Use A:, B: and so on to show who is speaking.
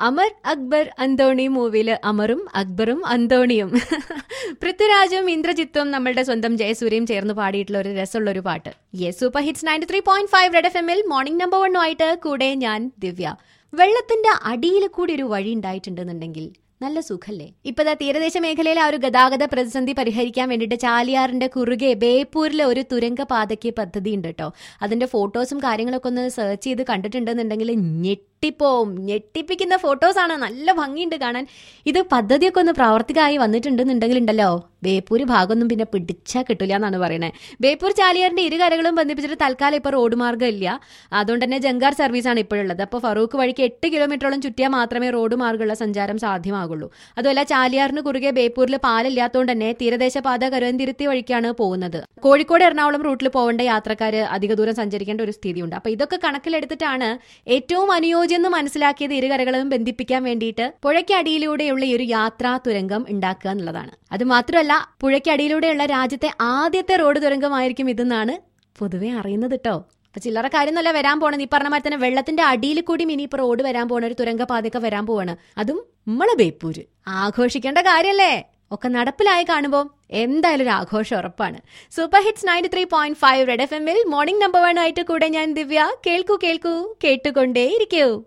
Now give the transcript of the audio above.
A: അമർ അക്ബർ അന്തോണി മൂവിയില് അമറും അക്ബറും അന്തോണിയും പൃഥ്വിരാജും ഇന്ദ്രജിത്തും നമ്മളുടെ സ്വന്തം ജയസൂര്യയും ചേർന്ന് പാടിയിട്ടുള്ള ഒരു രസമുള്ള ഒരു പാട്ട് yes super hits ninety three point five red F എമ്മിൽ മോർണിംഗ് നമ്പർ വണ്ണുമായിട്ട് കൂടെ ഞാൻ ദിവ്യ വെള്ളത്തിന്റെ അടിയിൽ കൂടി ഒരു വഴി ഉണ്ടായിട്ടുണ്ടെന്നുണ്ടെങ്കിൽ നല്ല സുഖല്ലേ ഇപ്പതാ തീരദേശ മേഖലയിലെ ആ ഒരു ഗതാഗത പ്രതിസന്ധി പരിഹരിക്കാൻ വേണ്ടിയിട്ട് ചാലിയാറിന്റെ കുറുകെ ബേപ്പൂരിലെ ഒരു തുരങ്ക പാതയ്ക്ക് പദ്ധതി ഉണ്ട് കേട്ടോ അതിന്റെ ഫോട്ടോസും കാര്യങ്ങളൊക്കെ ഒന്ന് സെർച്ച് ചെയ്ത് കണ്ടിട്ടുണ്ടെന്നുണ്ടെങ്കിൽ ഞെട്ടിപ്പോവും ഞെട്ടിപ്പിക്കുന്ന ഫോട്ടോസാണ് നല്ല ഭംഗിയുണ്ട് കാണാൻ ഇത് പദ്ധതിയൊക്കെ ഒന്ന് പ്രാവർത്തികമായി വന്നിട്ടുണ്ടെന്നുണ്ടെങ്കിൽ ഉണ്ടല്ലോ ബേപ്പൂര് ഭാഗമൊന്നും പിന്നെ പിടിച്ചാൽ കിട്ടില്ല എന്നാണ് പറയുന്നത് ബേപ്പൂർ ചാലിയാറിന്റെ ഇരു കരകളും ബന്ധിപ്പിച്ചിട്ട് തൽക്കാലം ഇപ്പോൾ റോഡ് മാർഗ്ഗം ഇല്ല അതുകൊണ്ട് തന്നെ ജങ്കാർ സർവീസാണ് ഇപ്പോഴുള്ളത് അപ്പോൾ ഫറൂഖ് വഴിക്ക് എട്ട് കിലോമീറ്ററോളം ചുറ്റിയാൽ മാത്രമേ റോഡ് മാർഗ്ഗമുള്ള സഞ്ചാരം സാധ്യമാകുള്ളൂ അതുമല്ല ചാലിയാറിന് കുറുകെ ബേപ്പൂരിൽ പാലില്ലാത്തതുകൊണ്ട് തന്നെ തീരദേശ പാത കരുവന്തിരുത്തി വഴിക്കാണ് പോകുന്നത് കോഴിക്കോട് എറണാകുളം റൂട്ടിൽ പോകേണ്ട യാത്രക്കാർ അധിക ദൂരം സഞ്ചരിക്കേണ്ട ഒരു സ്ഥിതിയുണ്ട് അപ്പൊ ഇതൊക്കെ കണക്കിലെടുത്തിട്ടാണ് ഏറ്റവും അനുയോജ്യം എന്ന് മനസ്സിലാക്കിയത് ഇരുകരകളും ബന്ധിപ്പിക്കാൻ വേണ്ടിയിട്ട് പുഴയ്ക്കടിയിലൂടെയുള്ള ഈ ഒരു യാത്രാ തുരങ്കം ഉണ്ടാക്കുക എന്നുള്ളതാണ് അത് മാത്രമല്ല പുഴയ്ക്കടിയിലൂടെയുള്ള രാജ്യത്തെ ആദ്യത്തെ റോഡ് തുരങ്കമായിരിക്കും ഇതെന്നാണ് പൊതുവെ അറിയുന്നത് കേട്ടോ അപ്പൊ ചില്ലറ കാര്യമൊന്നുമല്ല വരാൻ പോണത് ഈ പറഞ്ഞ മാതിരി തന്നെ വെള്ളത്തിന്റെ അടിയിൽ കൂടി ഇനി ഇപ്പൊ റോഡ് വരാൻ പോണ ഒരു തുരങ്കപാതയൊക്കെ വരാൻ പോവാണ് അതും നമ്മളെ ബേപ്പൂര് ആഘോഷിക്കേണ്ട കാര്യല്ലേ ഒക്കെ നടപ്പിലായി കാണുമ്പോൾ എന്തായാലും ഒരു ആഘോഷം ഉറപ്പാണ് super hits ninety three point five red F എമ്മിൽ മോർണിംഗ് നമ്പർ വൺ ആയിട്ട് കൂടെ ഞാൻ ദിവ്യ കേൾക്കൂ കേൾക്കൂ കേട്ടുകൊണ്ടേ ഇരിക്കൂ